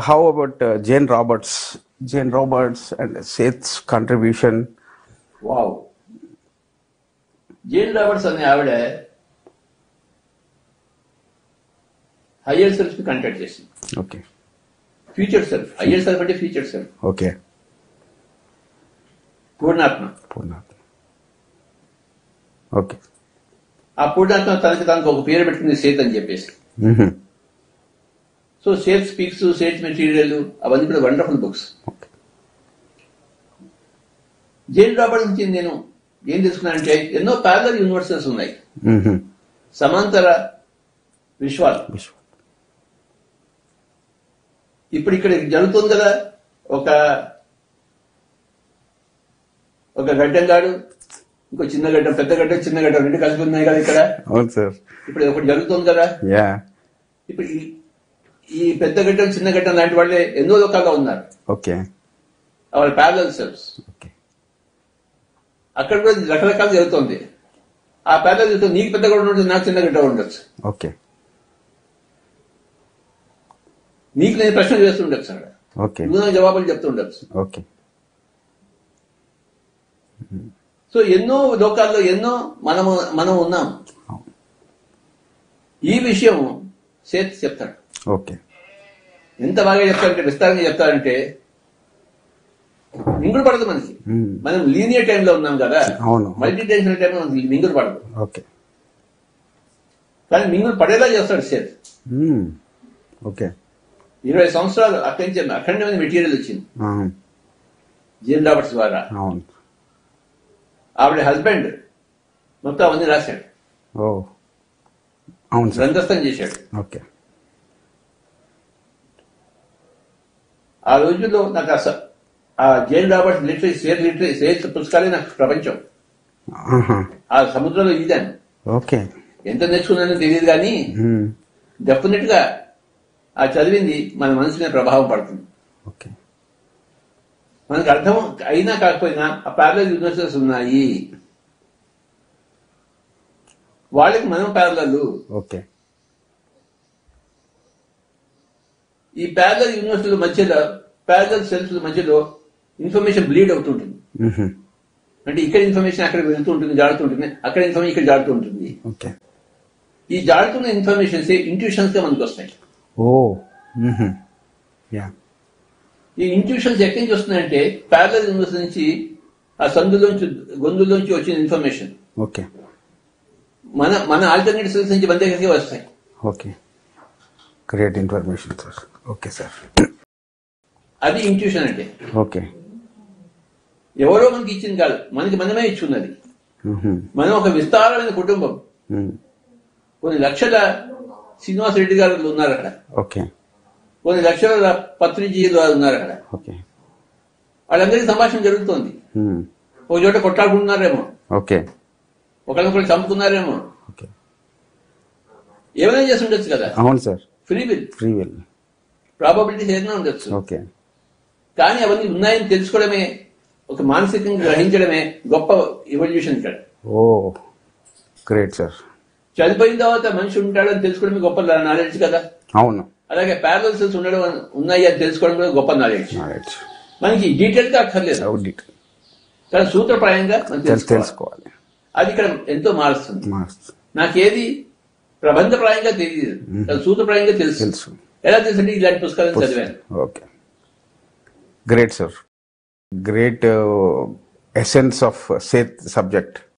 how about uh, Jane Roberts? Jane Roberts and Seth's contribution. Wow Jane Roberts అనే ఆవిడ higher self ని contact చేసింది Okay. Future self higher self అంటే future self Okay. పూర్ణాత్మ Purnat. Okay. ఆ పూర్ణాత్మ తనకి తనకు ఒక పేరు పెట్టుకుంది సేత్ అని చెప్పేసి Mm-hmm. So Seth speaks Seth material అవన్నీ కూడా wonderful books Okay. Jane Roberts నుంచి నేను ఏం తెలుసుకున్నానంటే ఎన్నో ప్యారలర్ యూనివర్సెస్ ఉన్నాయి Mm-hmm. సమాంతర విశ్వాలు Vishwa. ఇప్పుడు ఇక్కడ జరుగుతుంది కదా ఒక ఒక గడ్డంగాడు ఇంకో చిన్న గడ్డం పెద్ద గడ్డం చిన్న గడ్డం రెండు కలిసి ఉన్నాయి కదా ఇక్కడ అవును సార్ ఇప్పుడు ఒకటి జరుగుతుంది కదా యా ఇప్పుడు ఈ- ఈ పెద్ద గడ్డం చిన్న గడ్డం లాంటి వాళ్ళే ఎన్నో లోకాల్లో ఉన్నారు ఓకే వాళ్ళ ప్యారలల్ సెల్స్ ఓకే అక్కడ కూడా రకరకాలు జరుగుతుంది ఆ ప్యారలల్ జరుగుతుంది నీకు పెద్ద గడ్డ ఉండొచ్చు నాకు చిన్న గడ్డ ఉండొచ్చు ఓకే నీకు నేను ప్రశ్నలు వేస్తుండొచ్చు అక్కడ ఓకే నువ్వు నాకు జవాబులు చెప్తుండొచ్చు ఓకే సో ఎన్నో లోకాల్లో ఎన్నో మనము మనం ఉన్నాం ఈ విషయం సేత్ చెప్తాడు ఓకే ఎంత బాగా చెప్తాడంటే విస్తారంగా చెప్తాడంటే మింగుడు పడదు మనకి Mm. మనం లీనియర్ టైంలో ఉన్నాం కదా అవును. మల్టీ టెన్షన్ టైంలో మనకి మింగుడు పడదు ఓకే కానీ మింగుడు పడేలా చేస్తాడు సేత్ ఓకే ఇరవై సంవత్సరాలు అక్కడి నుంచి అఖండమైన మెటీరియల్ వచ్చింది అవును జీన్ రాబర్ట్స్ ద్వారా అవును ఆవిడ హస్బెండ్ మొత్తం అవన్నీ రాశాడు ఓ అవును సార్ గ్రంథస్థం చేశాడు ఓకే ఆ రోజుల్లో నాకు అస ఆ జైన్ రాబర్ట్స్ లిటరీ సేర్ లిటరీ సేర్ పుస్తకాలే నాకు ప్రపంచం ఆహా. ఆ సముద్రంలో ఈదాను ఓకే ఎంత నేర్చుకున్నానో తెలియదు కానీ మ్మ్. డెఫినెట్ గా ఆ చదివింది మన మనసు మీద ప్రభావం పడుతుంది ఓకే మనకు అర్థం అయినా కాకపోయినా ఆ ప్యారలల్ యూనివర్సెస్ ఉన్నాయి వాళ్ళకి మనం ప్యారలల్ ఓకే ఈ ప్యారలల్ యూనివర్సిటీల మధ్యలో ప్యారలల్ సెల్స్ మధ్యలో ఇన్ఫర్మేషన్ బ్లీడ్ అవుతుంటుంది మ్మ్. అంటే ఇక్కడ ఇన్ఫర్మేషన్ అక్కడ వెళ్తూ ఉంటుంది జాడుతుంటుంది అక్కడ ఇన్ఫర్మేషన్ ఇక్కడ జాడుతూ ఉంటుంది ఓకే ఈ జాడుతున్న ఇన్ఫర్మేషన్స్ ఇంట్యూషన్స్ గా మనకు వస్తాయి ఓ మ్మ్. యా ఈ ఇంట్యూషన్స్ ఎక్కడి నుంచి వస్తున్నాయంటే ప్యారలల్ యూనివర్స్ నుంచి ఆ సందులోంచి గొంతులోంచి వచ్చిన ఇన్ఫర్మేషన్ ఓకే మన మన ఆల్టర్నేట్ సెల్స్ నుంచి మన దగ్గరికి వస్తాయి okay great information sir okay sir అది ఇంట్యూషన్ అంటే ఓకే ఎవరో మనకి ఇచ్చింది కాదు మనకి మనమే ఇచ్చున్నది మ్మ్. మనం ఒక విస్తారమైన కుటుంబం మ్మ్. కొన్ని లక్షల శ్రీనివాస రెడ్డి గారు ఉన్నారు అక్కడ ఓకే కొన్ని లక్షల పత్రిజీయులు వారు ఉన్నారు అక్కడ ఓకే వాళ్ళందరికీ సంభాషణ జరుగుతోంది మ్మ్. ఒక చోట కొట్లాడుకుంటున్నారేమో ఓకే ఒకరినొకరు చంపుకున్నారేమో ఓకే ఏమైనా చేసి ఉండొచ్చు కదా అవును sir free will free will probabilities ఏదైనా ఉండొచ్చు ఓకే కానీ అవన్నీ ఉన్నాయని తెలుసుకోవడమే ఒక మానసికంగా గ్రహించడమే గొప్ప ఇవల్యూషన్ ఇక్కడ ఓ గ్రేట్ సార్ చనిపోయిన తర్వాత మనిషి ఉంటాడని తెలుసుకోవడమే గొప్ప నాలెడ్జ్ కదా అవును అలాగే ప్యారలల్ సెల్స్ ఉండడం ఉన్నాయి అని తెలుసుకోవడం కూడా గొప్ప నాలెడ్జ్ నాలెడ్జ్ మనకి డీటెయిల్ గా అక్కర్లేదు అవుట్ కానీ సూత్రప్రాయంగా మనం తెలుసుకోవాలి తెలుసుకోవాలి అది ఇక్కడ ఎంతో మారుస్తుంది మస్త్ నాకేది ప్రబంధప్రాయంగా తెలియదు కానీ సూత్రప్రాయంగా తెలుసు తెలుసు ఎలా తెలుసంటే ఇలాంటి పుస్తకాలను చదివాను okay great sir great essence of Seth subject